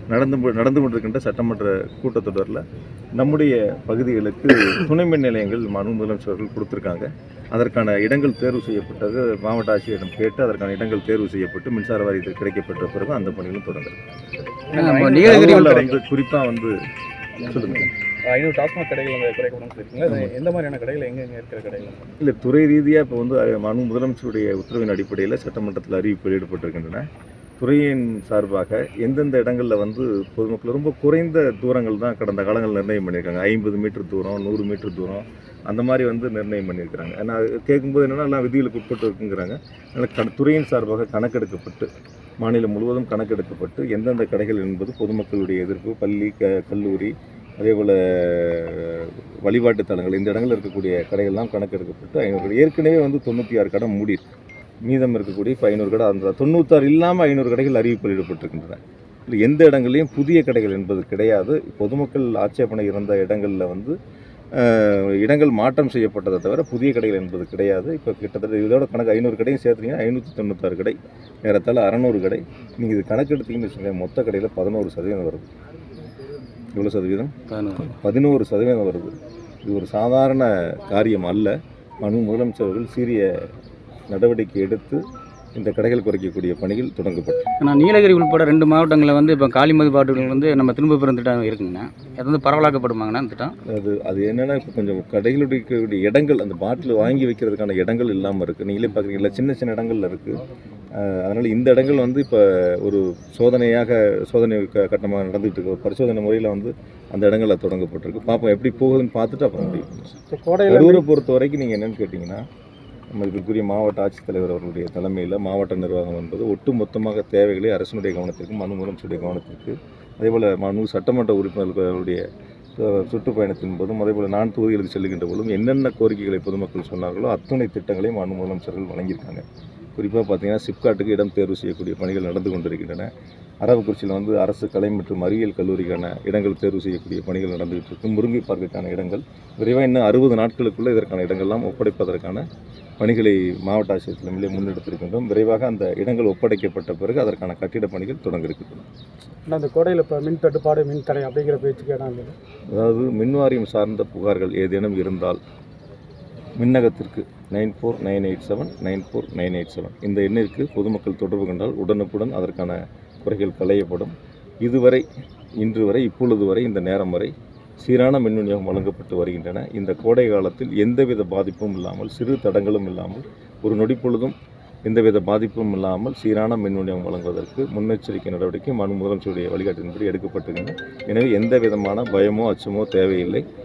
நடந்து கொ- நடந்து கொண்டிருக்கின்ற சட்டமன்ற கூட்டத்தொடரில் நம்முடைய பகுதிகளுக்கு துணை மின் நிலையங்கள் மாண்பு முதலமைச்சர்கள் கொடுத்துருக்காங்க அதற்கான இடங்கள் தேர்வு செய்யப்பட்டது மாவட்ட ஆட்சியரிடம் கேட்டு அதற்கான இடங்கள் தேர்வு செய்யப்பட்டு மின்சார வாரியத்தில் கிடைக்கப்பட்ட பிறகு அந்த பணிகளும் தொடங்குது இப்போ நீலகிரி தகவல்ல வந்து குறிப்பாக வந்து சொல்லுங்க ஐநூறு டாஸ்மாக் கடைகள் அந்த குறைக்கப்படும் சொல்லியிருக்கீங்க அது எந்த மாதிரியான கடைகள் எங்க எங்க இருக்கிற கடைகள் இல்லை துறை ரீதியாக இப்போ வந்து அஹ், மாண்பு முதலமைச்சருடைய உத்தரவின் அடிப்படையில் சட்டமன்றத்தில் அறிவிப்பு வெளியிடப்பட்டிருக்கின்றன துறையின் சார்பாக எந்தெந்த இடங்களில் வந்து பொதுமக்கள் ரொம்ப குறைந்த தூரங்கள் தான் கடந்த காலங்கள் நிர்ணயம் பண்ணியிருக்காங்க ஐம்பது மீட்டர் தூரம் நூறு மீட்டர் தூரம் அந்த மாதிரி வந்து நிர்ணயம் பண்ணியிருக்கிறாங்க நான் கேட்கும்போது என்னென்னா எல்லாம் விதிகளுக்கு உட்பட்டு இருக்குங்கிறாங்க அதனால் க துறையின் சார்பாக கணக்கெடுக்கப்பட்டு மாநிலம் முழுவதும் கணக்கெடுக்கப்பட்டு எந்தெந்த கடைகள் என்பது பொதுமக்களுடைய எதிர்ப்பு பள்ளி க கல்லூரி அதே போல் வழிபாட்டு தலங்கள் இந்த இடங்களில் இருக்கக்கூடிய கடைகள்லாம் கணக்கெடுக்கப்பட்டு ஐநூறு கடை ஏற்கனவே வந்து தொண்ணூற்றி ஆறு கடை மூடி இருக்கு மீதம் இருக்கக்கூடிய இப்போ ஐநூறு கடை அந்த தொண்ணூத்தாறு இல்லாமல் ஐநூறு கடைகள் அறிவிப்பு வெளியிடப்பட்டிருக்கின்றன இல்லை எந்த இடங்களையும் புதிய கடைகள் என்பது கிடையாது பொதுமக்கள் ஆட்சேபனை இருந்த இடங்களில் வந்து அஹ், இடங்கள் மாற்றம் செய்யப்பட்டதை தவிர புதிய கடைகள் என்பது கிடையாது இப்போ கிட்டத்தட்ட இதோட கணக்கு ஐநூறு கடையும் சேர்த்துனீங்கன்னா ஐநூற்றி தொண்ணூத்தாறு கடை ஏறத்தாழ அறநூறு கடை நீங்கள் இது கணக்கெடுத்தீங்கன்னு வச்சுக்கோங்க மொத்த கடையில் பதினோரு சதவீதம் வருது எவ்வளோ சதவீதம் பதினோரு சதவீதம் வருது இது ஒரு சாதாரண காரியம் அல்ல மனு முதலமைச்சர்கள் சீரிய நடவடிக்கை எடுத்து இந்த கடைகள் குறைக்கக்கூடிய பணிகள் தொடங்கப்பட்டது ஆனால் நீலகிரி உட்பட ரெண்டு மாவட்டங்களில் வந்து இப்போ காலிமது பாட்டுகள் வந்து நம்ம திரும்ப பெறும் திட்டம் இருக்குங்கண்ணா அது வந்து பரவலாக்கப்படுமாங்கண்ணா இந்த திட்டம் அது அது என்னென்னா இப்போ கொஞ்சம் கடைகளுடைய இருக்கக்கூடிய இடங்கள் அந்த பாட்டில் வாங்கி வைக்கிறதுக்கான இடங்கள் இல்லாமல் இருக்குது நீங்களே பார்க்குறீங்களா சின்ன சின்ன இடங்கள்ல இருக்குது அதனால் இந்த இடங்கள் வந்து இப்போ ஒரு சோதனையாக சோதனை க கட்டமாக நடந்துகிட்டு இருக்கு ஒரு பரிசோதனை முறையில் வந்து அந்த இடங்களில் தொடங்கப்பட்டிருக்கு பார்ப்போம் எப்படி போகுதுன்னு பார்த்துட்டு அப்புறம் முடிவு பண்ணுவோம். கரூரை பொறுத்த வரைக்கும் நீங்கள் என்னென்னு கேட்டிங்கன்னா நம்ம இதற்குரிய மாவட்ட ஆட்சித்தலைவர் அவர்களுடைய தலைமையில் மாவட்ட நிர்வாகம் என்பது ஒட்டுமொத்தமாக தேவைகளை அரசினுடைய கவனத்திற்கு மனு முதலமைச்சருடைய கவனத்திற்கு அதேபோல் மனு சட்டமன்ற உறுப்பினர்களுடைய அஹ், சுற்றுப்பயணத்தின் போதும் அதேபோல் நான் தொகுதிகளுக்கு செல்லுகின்ற போதும் என்னென்ன கோரிக்கைகளை பொதுமக்கள் சொன்னார்களோ அத்துணை திட்டங்களையும் மனு முதலமைச்சர்கள் வழங்கியிருக்காங்க குறிப்பாக பார்த்தீங்கன்னா சிப்காட்டுக்கு இடம் தேர்வு செய்யக்கூடிய பணிகள் நடந்து கொண்டிருக்கின்றன அரவக்குறிச்சியில் வந்து அரசு கலை மற்றும் அறிவியல் கல்லூரிக்கான இடங்கள் தேர்வு செய்யக்கூடிய பணிகள் நடந்துகிட்டு இருக்கு முருங்கை பார்க்குக்கான இடங்கள் விரைவாக இன்னும் அறுபது நாட்களுக்குள்ளே இதற்கான இடங்கள்லாம் ஒப்படைப்பதற்கான பணிகளை மாவட்ட ஆட்சியர் தலைமையிலே முன்னெடுத்திருக்கின்றோம் விரைவாக அந்த இடங்கள் ஒப்படைக்கப்பட்ட பிறகு அதற்கான கட்டிட பணிகள் தொடங்க இருக்கின்றன ஆனால் அந்த கோடையில் இப்போ மின் தட்டுப்பாடு மின் தடை அப்படிங்கிற பேச்சுக்கு இடம் இல்லை அதாவது மின்வாரியம் சார்ந்த புகார்கள் ஏதேனும் இருந்தால் மின்னகத்திற்கு nine four nine eight seven nine four nine eight seven இந்த எண்ணிற்கு பொதுமக்கள் தொடர்பு கொண்டால் உடனுக்குடன் அதற்கான குறைகள் களையப்படும் இதுவரை இன்று வரை இப்பொழுது வரை இந்த நேரம் வரை சீரான மின் விநியோகம் வழங்கப்பட்டு வருகின்றன இந்த கோடை காலத்தில் எந்தவித பாதிப்பும் இல்லாமல் சிறு தடங்களும் இல்லாமல் ஒரு நொடி பொழுதும் எந்தவித பாதிப்பும் இல்லாமல் சீரான மின் விநியோகம் வழங்குவதற்கு முன்னெச்சரிக்கை நடவடிக்கை மனு முதலமைச்சருடைய வழிகாட்டின்படி எடுக்கப்பட்டிருக்கின்றன எனவே எந்த விதமான பயமோ அச்சமோ தேவையில்லை